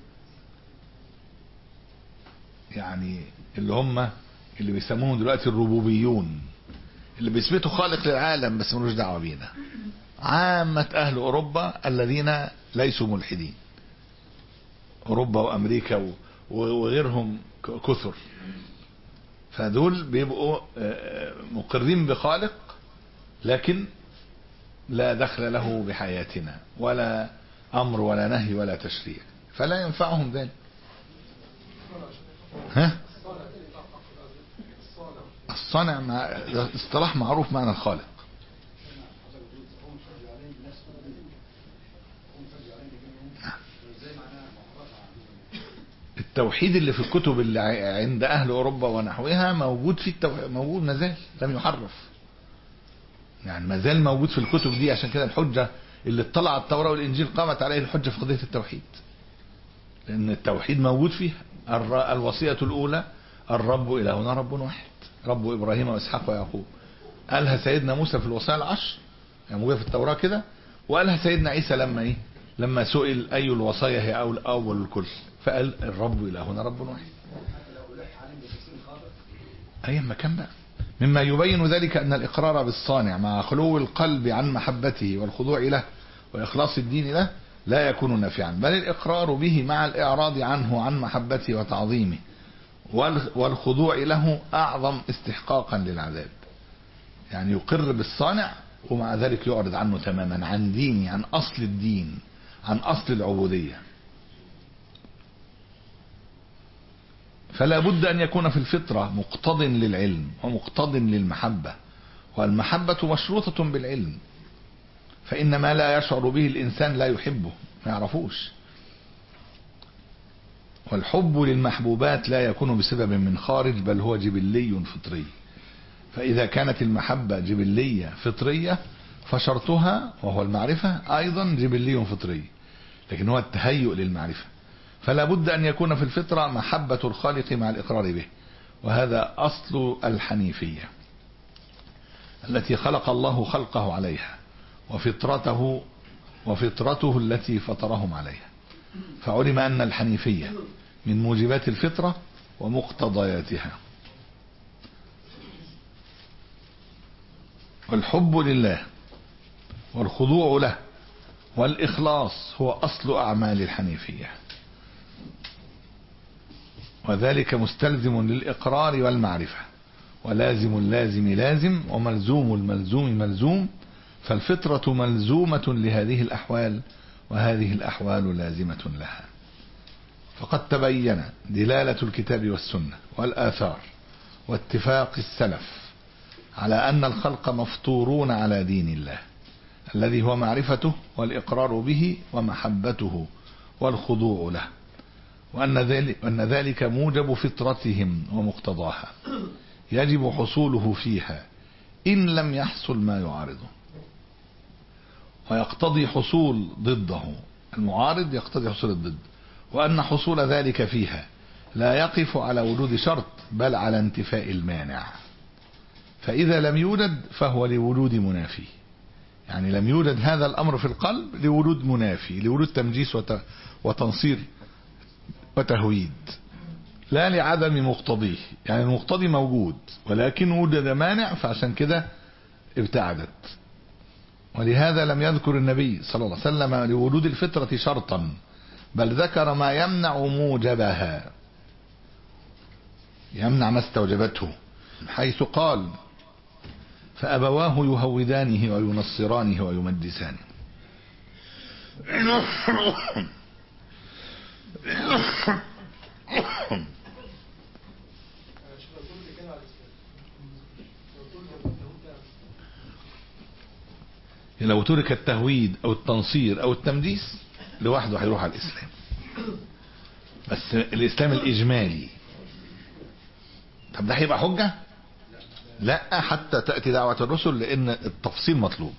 يعني اللي هم اللي بيسموهم دلوقتي الربوبيون اللي بيثبتوا خالق للعالم بس ملوش دعوه بينا عامة أهل أوروبا الذين ليسوا ملحدين أوروبا وأمريكا و- وغيرهم ك- كثر فدول بيبقوا آه، مقرين بخالق لكن لا دخل له بحياتنا ولا أمر ولا نهي ولا تشريع فلا ينفعهم ذلك ها الصانع مع ده اصطلاح معروف معنى الخالق التوحيد اللي في الكتب اللي ع- عند اهل اوروبا ونحوها موجود في التو... موجود ما زال لم يحرف يعني ما زال موجود في الكتب دي عشان كده الحجه اللي اطلع على التوراه والانجيل قامت عليه الحجه في قضيه التوحيد لان التوحيد موجود فيها الر... الوصيه الاولى الرب الهنا رب واحد رب ابراهيم واسحاق ويعقوب قالها سيدنا موسى في الوصايا العشر يعني موجوده في التوراه كده وقالها سيدنا عيسى لما ايه لما سئل اي الوصايا هي اول اول الكل فقال الرب الهنا رب واحد اي مكان بقى مما يبين ذلك ان الاقرار بالصانع مع خلو القلب عن محبته والخضوع له واخلاص الدين له لا يكون نافعا بل الاقرار به مع الاعراض عنه عن محبته وتعظيمه وال- والخضوع له اعظم استحقاقا للعذاب يعني يقر بالصانع ومع ذلك يعرض عنه تماما عن دينه عن اصل الدين عن اصل العبوديه فلا بد أن يكون في الفطرة مقتض للعلم ومقتض للمحبة والمحبة مشروطة بالعلم فإن ما لا يشعر به الإنسان لا يحبه ما يعرفوش والحب للمحبوبات لا يكون بسبب من خارج بل هو جبلي فطري فإذا كانت المحبة جبلية فطرية فشرطها وهو المعرفة أيضا جبلي فطري لكن هو التهيؤ للمعرفة فلا بد أن يكون في الفطرة محبة الخالق مع الإقرار به وهذا أصل الحنيفية التي خلق الله خلقه عليها وفطرته وفطرته التي فطرهم عليها فعلم أن الحنيفية من موجبات الفطرة ومقتضياتها والحب لله والخضوع له والإخلاص هو أصل أعمال الحنيفية وذلك مستلزم للإقرار والمعرفة ولازم اللازم لازم وملزوم الملزوم ملزوم فالفطرة ملزومة لهذه الأحوال وهذه الأحوال لازمة لها فقد تبين دلالة الكتاب والسنة والآثار واتفاق السلف على أن الخلق مفطورون على دين الله الذي هو معرفته والإقرار به ومحبته والخضوع له وأن ذلك, وأن ذلك موجب فطرتهم ومقتضاها يجب حصوله فيها إن لم يحصل ما يعارضه ويقتضي حصول ضده المعارض يقتضي حصول الضد وأن حصول ذلك فيها لا يقف على وجود شرط بل على انتفاء المانع فإذا لم يوجد فهو لوجود منافي يعني لم يوجد هذا الأمر في القلب لوجود منافي لوجود تمجيس وت... وتنصير وتهويد لا لعدم مقتضيه يعني المقتضي موجود ولكن وجد مانع فعشان كده ابتعدت ولهذا لم يذكر النبي صلى الله عليه وسلم لوجود الفطرة شرطا بل ذكر ما يمنع موجبها يمنع ما استوجبته حيث قال فأبواه يهودانه وينصرانه ويمجسانه لو ترك التهويد او التنصير او التمديس لوحده هيروح على الاسلام بس الاسلام الاجمالي طب ده هيبقى حجه لا حتى تاتي دعوه الرسل لان التفصيل مطلوب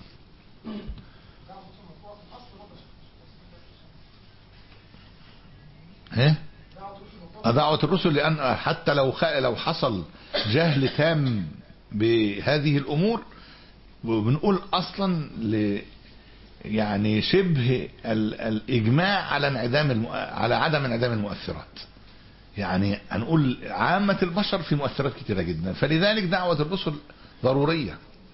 ايه دعوة الرسل لأن حتى لو خ... لو حصل جهل تام بهذه الأمور وبنقول أصلا ل... يعني شبه ال... الإجماع على انعدام الم... على عدم انعدام المؤثرات يعني هنقول عامة البشر في مؤثرات كثيرة جدا فلذلك دعوة الرسل ضرورية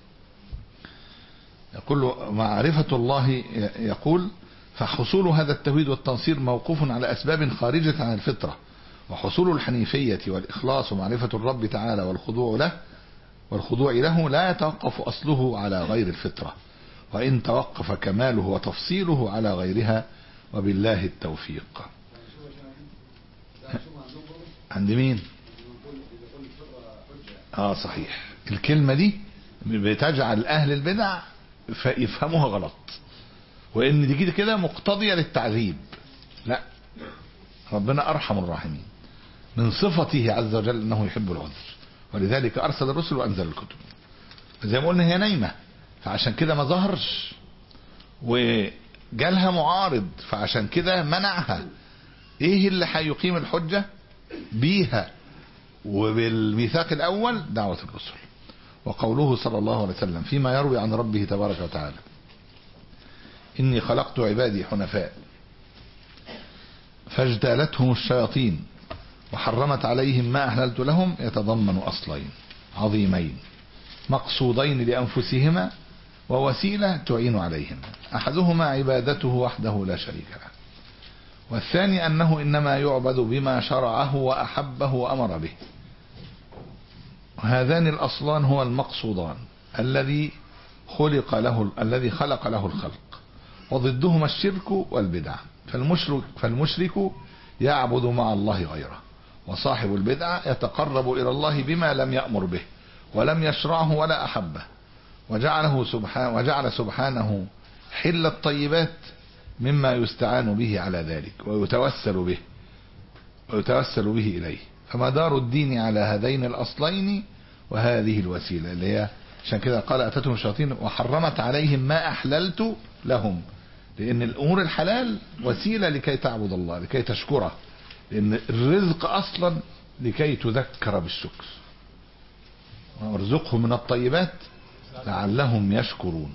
يقول معرفة الله يقول فحصول هذا التوحيد والتنصير موقوف على أسباب خارجة عن الفطرة وحصول الحنيفية والإخلاص ومعرفة الرب تعالى والخضوع له والخضوع له لا يتوقف أصله على غير الفطرة وإن توقف كماله وتفصيله على غيرها وبالله التوفيق عند مين اه صحيح الكلمة دي بتجعل أهل البدع يفهموها غلط وإن دي كده مقتضية للتعذيب لا ربنا أرحم الراحمين من صفته عز وجل أنه يحب العذر ولذلك أرسل الرسل وأنزل الكتب زي ما قلنا هي نايمة فعشان كده ما ظهرش وجالها معارض فعشان كده منعها ايه اللي هيقيم الحجة بيها وبالميثاق الأول دعوة الرسل وقوله صلى الله عليه وسلم فيما يروي عن ربه تبارك وتعالى إني خلقت عبادي حنفاء فاجتالتهم الشياطين وحرمت عليهم ما أحللت لهم يتضمن أصلين عظيمين مقصودين لأنفسهما ووسيلة تعين عليهم أحدهما عبادته وحده لا شريك له والثاني أنه إنما يعبد بما شرعه وأحبه وأمر به وهذان الأصلان هو المقصودان الذي خلق له الذي خلق له الخلق وضدهما الشرك والبدع فالمشرك فالمشرك يعبد مع الله غيره وصاحب البدعة يتقرب إلى الله بما لم يأمر به ولم يشرعه ولا أحبه وجعله سبحانه وجعل سبحانه حل الطيبات مما يستعان به على ذلك ويتوسل به ويتوسل به إليه فمدار الدين على هذين الأصلين وهذه الوسيلة اللي هي عشان كده قال أتتهم الشياطين وحرمت عليهم ما أحللت لهم لأن الأمور الحلال وسيلة لكي تعبد الله لكي تشكره لأن الرزق أصلا لكي تذكر بالشكر وارزقهم من الطيبات لعلهم يشكرون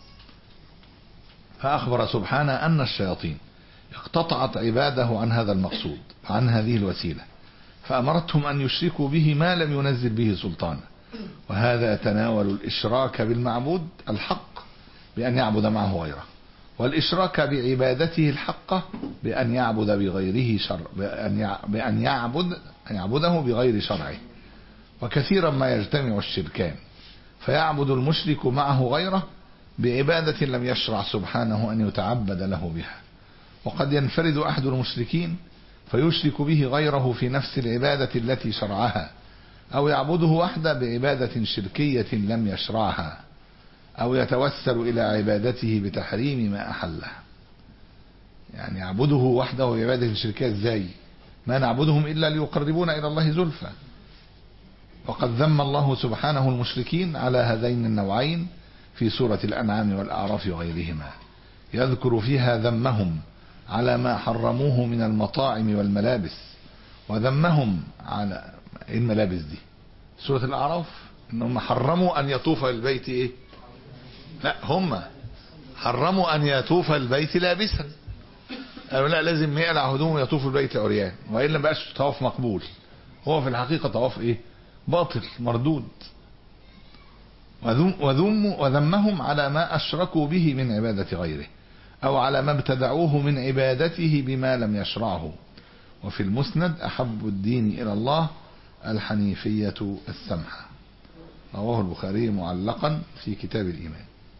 فأخبر سبحانه أن الشياطين اقتطعت عباده عن هذا المقصود عن هذه الوسيلة فأمرتهم أن يشركوا به ما لم ينزل به سلطانا وهذا يتناول الإشراك بالمعبود الحق بأن يعبد معه غيره والإشراك بعبادته الحقة بأن يعبد بغيره شر بأن يع- بأن يعبد أن يعبده بغير شرعه وكثيرا ما يجتمع الشركان فيعبد المشرك معه غيره بعبادة لم يشرع سبحانه أن يتعبد له بها وقد ينفرد أحد المشركين فيشرك به غيره في نفس العبادة التي شرعها أو يعبده وحده بعبادة شركية لم يشرعها أو يتوسل إلى عبادته بتحريم ما أحله يعني يعبده وحده بعبادة شركية ازاي ما نعبدهم إلا ليقربونا إلى الله زلفى وقد ذم الله سبحانه المشركين على هذين النوعين في سورة الأنعام والأعراف وغيرهما يذكر فيها ذمهم على ما حرموه من المطاعم والملابس وذمهم على إيه الملابس دي سورة الأعراف انهم حرموا ان يطوف البيت ايه لا هم حرموا ان يطوف البيت لابسا قالوا لا لازم يقلع هدومه يطوف البيت عريان والا ما بقاش طواف مقبول هو في الحقيقه طواف ايه باطل مردود وذم وذم وذمهم على ما اشركوا به من عباده غيره او على ما ابتدعوه من عبادته بما لم يشرعه وفي المسند احب الدين الى الله الحنيفيه السمحه رواه البخاري معلقا في كتاب الايمان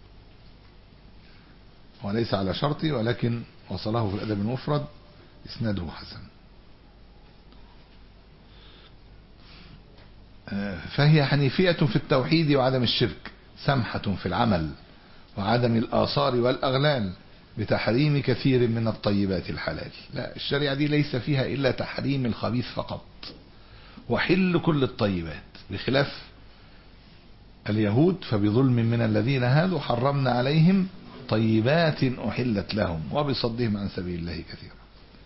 وليس على شرطي ولكن وصله في الأدب المفرد إسناده حسن فهي حنيفية في التوحيد وعدم الشرك سمحة في العمل وعدم الآثار والأغلال بتحريم كثير من الطيبات الحلال لا الشريعة دي ليس فيها إلا تحريم الخبيث فقط وحل كل الطيبات بخلاف اليهود فبظلم من الذين هادوا حرمنا عليهم طيبات أحلت لهم وبصدهم عن سبيل الله كثيرا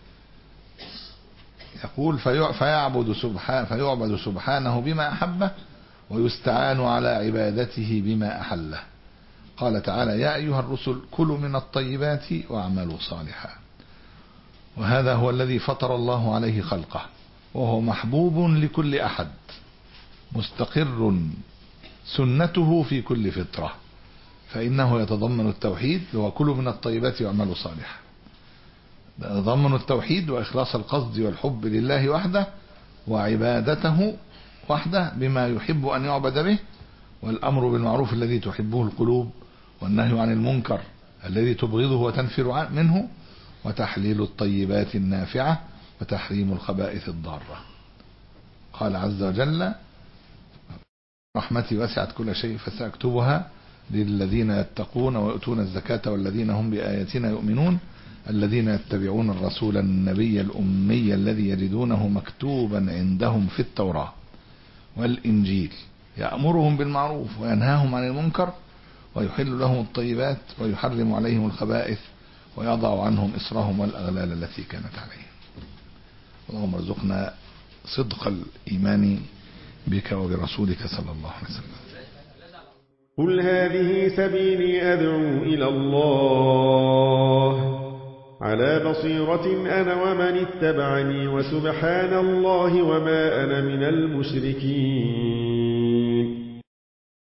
يقول في فيعبد سبحانه فيعبد سبحانه بما أحبه ويستعان على عبادته بما أحله قال تعالى يا أيها الرسل كلوا من الطيبات واعملوا صالحا وهذا هو الذي فطر الله عليه خلقه وهو محبوب لكل أحد مستقر سنته في كل فطره فإنه يتضمن التوحيد وكل من الطيبات واعملوا صالحا يتضمن التوحيد وإخلاص القصد والحب لله وحده وعبادته وحده بما يحب أن يعبد به والأمر بالمعروف الذي تحبه القلوب والنهي عن المنكر الذي تبغضه وتنفر منه وتحليل الطيبات النافعة وتحريم الخبائث الضارة قال عز وجل رحمتي وسعت كل شيء فسأكتبها للذين يتقون ويؤتون الزكاة والذين هم بآياتنا يؤمنون الذين يتبعون الرسول النبي الأمي الذي يجدونه مكتوبا عندهم في التوراة والإنجيل يأمرهم بالمعروف وينهاهم عن المنكر ويحل لهم الطيبات ويحرم عليهم الخبائث ويضع عنهم إصرهم والأغلال التي كانت عليهم اللهم ارزقنا صدق الإيمان بك وبرسولك صلى الله عليه وسلم قل هذه سبيلي أدعو إلى الله على بصيرة أنا ومن اتبعني وسبحان الله وما أنا من المشركين